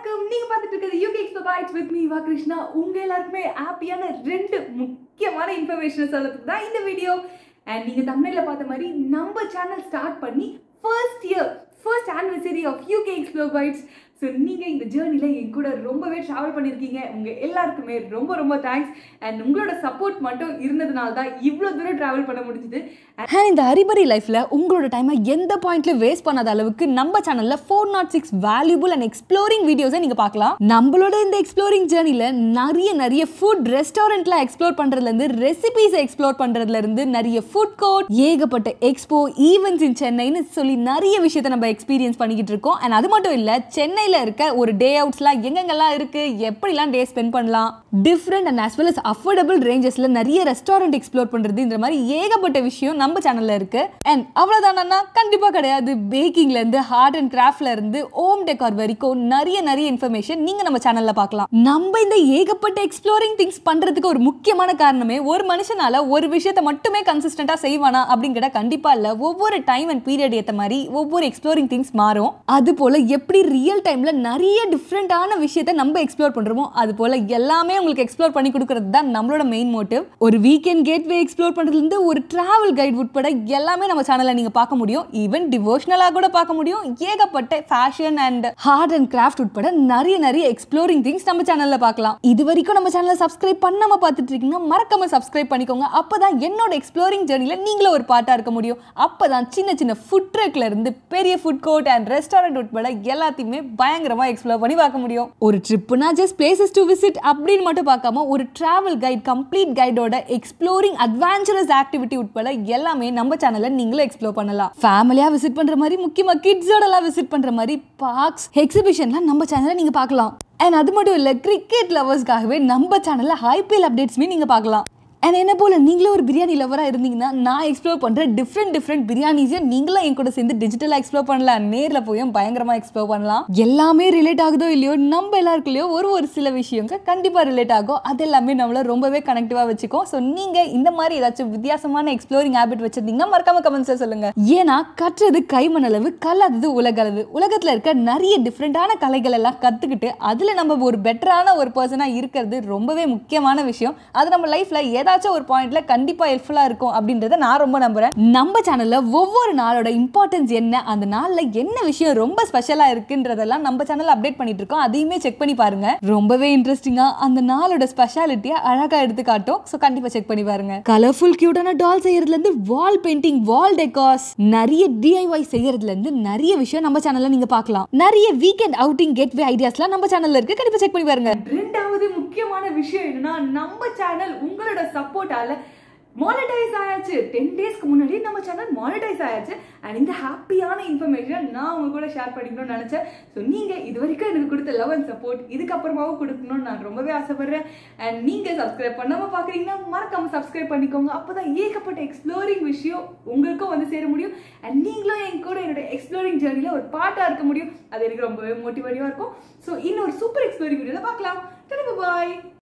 வணக்கம் நீங்க பார்த்துட்டு இருக்கிறது UK expo bites with me வா கிருஷ்ணா உங்க எல்லாருக்குமே ஹாப்பியான ரெண்டு முக்கியமான இன்ஃபர்மேஷன் சொல்றதுக்கு தான் இந்த வீடியோ அண்ட் நீங்க தமிழ்ல பார்த்த மாதிரி நம்ம சேனல் ஸ்டார்ட் பண்ணி first year first anniversary of UK explore bites so நீங்கள் இந்த ஜேர்னியில் என் கூட ரொம்பவே ட்ராவல் பண்ணியிருக்கீங்க உங்கள் எல்லாருக்குமே ரொம்ப ரொம்ப தேங்க்ஸ் அண்ட் உங்களோட சப்போர்ட் மட்டும் இருந்ததுனால தான் இவ்வளோ தூரம் ட்ராவல் பண்ண முடிஞ்சுது அண்ட் இந்த அரிபரி லைஃப்பில் உங்களோட டைமை எந்த பாயிண்ட்லையும் வேஸ்ட் பண்ணாத அளவுக்கு நம்ம சேனலில் four naught six valuable and exploring வீடியோஸை நீங்கள் பார்க்கலாம் நம்மளோட இந்த எக்ஸ்ப்ளோரிங் ஜேர்னியில் நிறைய நிறைய ஃபுட் ரெஸ்டாரண்ட்ல எக்ஸ்ப்ளோர் பண்ணுறதுலேருந்து ரெசிபிஸை எக்ஸ்ப்ளோர் பண்ணுறதுலேருந்து நிறைய ஃபுட் கோர்ட் ஏகப்பட்ட எக்ஸ்போ ஈவெண்ட்ஸ் இன் சென்னைன்னு சொல்லி நிறைய விஷயத்தை நம்ம எக்ஸ்பீரியன்ஸ் பண்ணிக்கிட்டு இருக்கோம் அண்ட் அது மட்டும் இல்லை சென்னையில் இருக்க ஒரு டே அவுட்ஸ்லாம் எங்கெங்கெல்லாம் இருக்கு எப்படிலாம் டே ஸ்பெண்ட் பண்ணலாம் different and as well as affordable ரேஞ்சஸில் நிறைய ரெஸ்டாரண்ட் எக்ஸ்ப்ளோர் பண்ணுறது இந்த மாதிரி ஏகப்பட்ட விஷயம் நம்ம சேனலில் இருக்கு அண்ட் அவ்வளோதானா கண்டிப்பாக கிடையாது பேக்கிங்லேருந்து ஹார்ட் அண்ட் கிராஃப்ட்ல இருந்து ஹோம் டெக்கார் வரைக்கும் நிறைய நிறைய இன்ஃபர்மேஷன் நீங்கள் நம்ம சேனலில் பார்க்கலாம் நம்ம இந்த ஏகப்பட்ட எக்ஸ்ப்ளோரிங் திங்ஸ் பண்ணுறதுக்கு ஒரு முக்கியமான காரணமே ஒரு மனுஷனால ஒரு விஷயத்தை மட்டுமே கன்சிஸ்டண்ட்டாக செய்வானா அப்படிங்கிற கண்டிப்பாக இல்லை ஒவ்வொரு டைம் அண்ட் பீரியட் ஏற்ற மாதிரி ஒவ்வொரு எக்ஸ்ப்ளோரிங் திங்ஸ் மாறும் அது போல் எப்படி ரியல் டைமில் நிறைய டிஃப்ரெண்ட்டான விஷயத்தை நம்ம எக்ஸ்ப்ளோர் பண்ணுறோமோ அது போல் எல்லாமே உங்களுக்கு எக்ஸ்ப்ளோர் பண்ணி கொடுக்கறது தான் நம்மளோட மெயின் மோட்டிவ் ஒரு வீக்கெண்ட் கேட்வே எக்ஸ்ப்ளோர் பண்ணுறதுலேருந்து ஒரு டிராவல் கைட் உட்பட எல்லாமே நம்ம சேனலில் நீங்கள் பார்க்க முடியும் ஈவன் டிவோஷனலாக கூட பார்க்க முடியும் ஏகப்பட்ட fashion and art and craft உட்பட நிறைய நிறைய எக்ஸ்ப்ளோரிங் திங்ஸ் நம்ம சேனலில் பார்க்கலாம் இது வரைக்கும் நம்ம சேனலை சப்ஸ்கிரைப் பண்ணாமல் பார்த்துட்டு இருக்கீங்கன்னா மறக்காம சப்ஸ்கிரைப் பண்ணிக்கோங்க அப்போ தான் என்னோட எக்ஸ்ப்ளோரிங் ஜேர்னியில் நீங்களும் ஒரு பார்ட்டாக இருக்க முடியும் அப்போ தான் சின்ன சின்ன ஃபுட் ட்ரக்ல இருந்து பெரிய ஃபுட் கோர்ட் அண்ட் ரெஸ்டாரண்ட் உட்பட எல்லாத்தையுமே பயங்கரமாக எக்ஸ்ப்ளோர் பண்ணி பார்க்க முடியும் ஒரு ட்ரிப்புனா ஜஸ்ட் பிளேசஸ் டு விசிட் அப்படின்னு மட்டும் பார்க்காம ஒரு டிராவல் கைட் கம்ப்ளீட் கைடோட எக்ஸ்ப்ளோரிங் அட்வான்ச்சரஸ் ஆக்டிவிட்டி உட்பட எல்லாமே நம்ம சேனல்ல நீங்களும் எக்ஸ்ப்ளோர் பண்ணலாம் ஃபேமிலியா விசிட் பண்ற மாதிரி முக்கியமா கிட்ஸோடலாம் விசிட் பண்ற மாதிரி பார்க்ஸ் எக்ஸிபிஷன்லாம் நம்ம சேனல்ல நீங்க பார்க்கலாம் அண்ட் அது மட்டும் இல்லை கிரிக்கெட் லவர்ஸ்க்காகவே நம்ம சேனல்ல ஐபிஎல் அப்டேட்ஸுமே நீங்க பார்க்கலாம் அண்ட் என்ன போல நீங்களும் ஒரு பிரியாணி லவராக இருந்தீங்கன்னா நான் எக்ஸ்ப்ளோர் பண்ணுற டிஃப்ரெண்ட் டிஃப்ரெண்ட் பிரியாணிஸையும் நீங்களும் என் கூட சேர்ந்து டிஜிட்டலாக எக்ஸ்ப்ளோர் பண்ணலாம் நேரில் போயும் பயங்கரமாக எக்ஸ்ப்ளோர் பண்ணலாம் எல்லாமே ரிலேட் ஆகுதோ இல்லையோ நம்ம எல்லாருக்குள்ளேயோ ஒரு ஒரு சில விஷயங்க கண்டிப்பாக ரிலேட் ஆகும் அது எல்லாமே நம்மள ரொம்பவே கனெக்டிவாக வச்சுக்கும் ஸோ நீங்கள் இந்த மாதிரி ஏதாச்சும் வித்தியாசமான எக்ஸ்ப்ளோரிங் ஹேபிட் வச்சிருந்தீங்கன்னா மறக்காம கமெண்ட்ஸில் சொல்லுங்க ஏன்னா கற்றது கைமண் அளவு கல்லாதது உலக அளவு உலகத்தில் இருக்க நிறைய டிஃப்ரெண்டான கலைகள் எல்லாம் கற்றுக்கிட்டு அதில் நம்ம ஒரு பெட்டரான ஒரு பர்சனாக இருக்கிறது ரொம்பவே முக்கியமான விஷயம் அது நம்ம லைஃப்பில் ஏதாச்சும் ஒரு பாயிண்ட்ல கண்டிப்பாக ஹெல்ப்ஃபுல்லாக இருக்கும் அப்படின்றத நான் ரொம்ப நம்புறேன் நம்ம சேனலில் ஒவ்வொரு நாளோட இம்பார்ட்டன்ஸ் என்ன அந்த நாளில் என்ன விஷயம் ரொம்ப ஸ்பெஷலாக இருக்குன்றதெல்லாம் நம்ம சேனல் அப்டேட் பண்ணிட்டு இருக்கோம் அதையுமே செக் பண்ணி பாருங்க ரொம்பவே இன்ட்ரெஸ்டிங்காக அந்த நாளோட ஸ்பெஷாலிட்டியை அழகாக எடுத்து காட்டும் ஸோ கண்டிப்பாக செக் பண்ணி பாருங்க கலர்ஃபுல் கியூட்டான டால் செய்யறதுலேருந்து வால் பெயிண்டிங் வால் டெக்காஸ் நிறைய டிஐஒய் செய்யறதுலேருந்து நிறைய விஷயம் நம்ம சேனலில் நீங்கள் பார்க்கலாம் நிறைய வீக்கெண்ட் அவுட்டிங் கேட்வே ஐடியாஸ்லாம் நம்ம சேனலில் இருக்கு கண்டிப்பாக செக் பண்ணி பாருங்க ரெண்டாவது முக்கியமான விஷயம் என்னன்னா நம்ம சேனல் உங்களோட சப்போர்ட்டால மானிட்டைஸ் ஆயாச்சு டென் டேஸ்க்கு முன்னாடி நம்ம சேனல் மானிட்டைஸ் ஆயாச்சு அண்ட் இந்த ஹாப்பியான இன்ஃபர்மேஷன் நான் உங்க கூட ஷேர் பண்ணிக்கணும்னு நினைச்சேன் ஸோ நீங்க இது வரைக்கும் எனக்கு கொடுத்த லவ் அண்ட் சப்போர்ட் இதுக்கப்புறமாவும் கொடுக்கணும்னு நான் ரொம்பவே ஆசைப்படுறேன் அண்ட் நீங்க சப்ஸ்கிரைப் பண்ணாம பாக்குறீங்கன்னா மறக்காம சப்ஸ்கிரைப் பண்ணிக்கோங்க அப்பதான் ஏகப்பட்ட எக்ஸ்ப்ளோரிங் விஷயம் உங்களுக்கும் வந்து சேர முடியும் அண்ட் நீங்களும் என் கூட என்னோட எக்ஸ்ப்ளோரிங் ஜேர்னில ஒரு பாட்டா இருக்க முடியும் அது எனக்கு ரொம்பவே மோட்டிவேட்டிவா இருக்கும் ஸோ இன்னொரு சூப்பர் எக்ஸ்ப்ளோரிங் வீடியோல பார்க்கலாம் பாய்